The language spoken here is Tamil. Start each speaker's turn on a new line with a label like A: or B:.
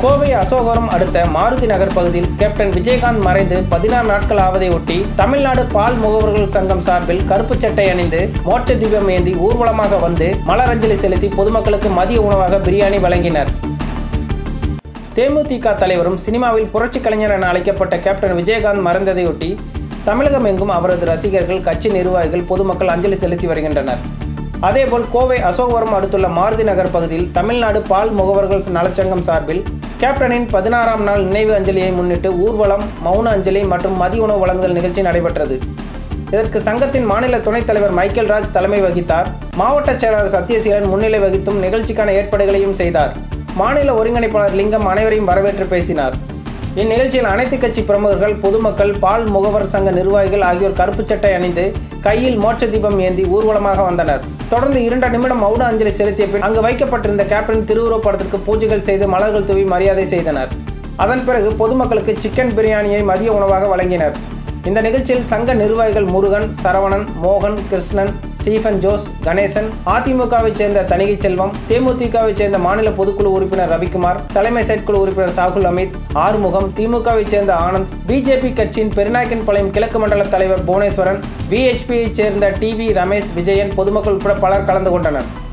A: கோவை அசோகவரம் அடுத்த மாருதி நகர் பகுதியில் கேப்டன் விஜயகாந்த் மறைந்து பதினாறு நாட்கள் ஆவதை ஒட்டி தமிழ்நாடு பால் முகவர்கள் சங்கம் சார்பில் கருப்பு சட்டை அணிந்து மோட்ச தீபம் ஏந்தி ஊர்வலமாக வந்து மலரஞ்சலி செலுத்தி பொதுமக்களுக்கு மதிய உணவாக பிரியாணி வழங்கினர் தேமுதிக தலைவரும் சினிமாவில் புரட்சி கலைஞர் என அழைக்கப்பட்ட கேப்டன் விஜயகாந்த் மறைந்ததையொட்டி தமிழகம் எங்கும் அவரது ரசிகர்கள் கட்சி நிர்வாகிகள் பொதுமக்கள் அஞ்சலி செலுத்தி வருகின்றனர் அதேபோல் கோவை அசோகவரம் அடுத்துள்ள மாருதி நகர் பகுதியில் தமிழ்நாடு பால் முகவர்கள் நலச்சங்கம் சார்பில் கேப்டனின் பதினாறாம் நாள் நினைவு அஞ்சலியை முன்னிட்டு ஊர்வலம் மௌன அஞ்சலி மற்றும் மதிய உணவு வழங்குதல் நிகழ்ச்சி நடைபெற்றது இதற்கு சங்கத்தின் மாநில துணைத் தலைவர் மைக்கேல் ராஜ் தலைமை வகித்தார் மாவட்ட செயலாளர் சத்யசீலன் முன்னிலை வகித்தும் நிகழ்ச்சிக்கான ஏற்பாடுகளையும் செய்தார் மாநில ஒருங்கிணைப்பாளர் லிங்கம் அனைவரையும் வரவேற்று பேசினார் இந்நிகழ்ச்சியில் அனைத்து கட்சி பிரமுகர்கள் பொதுமக்கள் பால் முகவர் சங்க நிர்வாகிகள் ஆகியோர் கருப்பு சட்டை அணிந்து கையில் மோட்ச தீபம் ஏந்தி ஊர்வலமாக வந்தனர் தொடர்ந்து இரண்டு நிமிடம் மௌன அஞ்சலி செலுத்திய பின் அங்கு வைக்கப்பட்டிருந்த கேப்டன் திருவுருவப் படத்திற்கு பூஜைகள் செய்து மலர்கள் தூவி மரியாதை செய்தனர் அதன் பிறகு பொதுமக்களுக்கு சிக்கன் பிரியாணியை மதிய உணவாக வழங்கினர் இந்த நிகழ்ச்சியில் சங்க நிர்வாகிகள் முருகன் சரவணன் மோகன் கிருஷ்ணன் ஸ்டீஃபன் ஜோஸ் கணேசன் அதிமுகவை சேர்ந்த தணிகை செல்வம் தேமுதிகவை சேர்ந்த மாநில பொதுக்குழு உறுப்பினர் ரவிக்குமார் தலைமை செயற்குழு உறுப்பினர் சாகுல் அமித் ஆறுமுகம் திமுகவை சேர்ந்த ஆனந்த் பிஜேபி கட்சியின் பெருநாயக்கன்பாளையம் கிழக்கு மண்டல தலைவர் புவனேஸ்வரன் விஹெச்பியை சேர்ந்த டி வி ரமேஷ் விஜயன் பொதுமக்கள் உட்பட பலர் கலந்து கொண்டனர்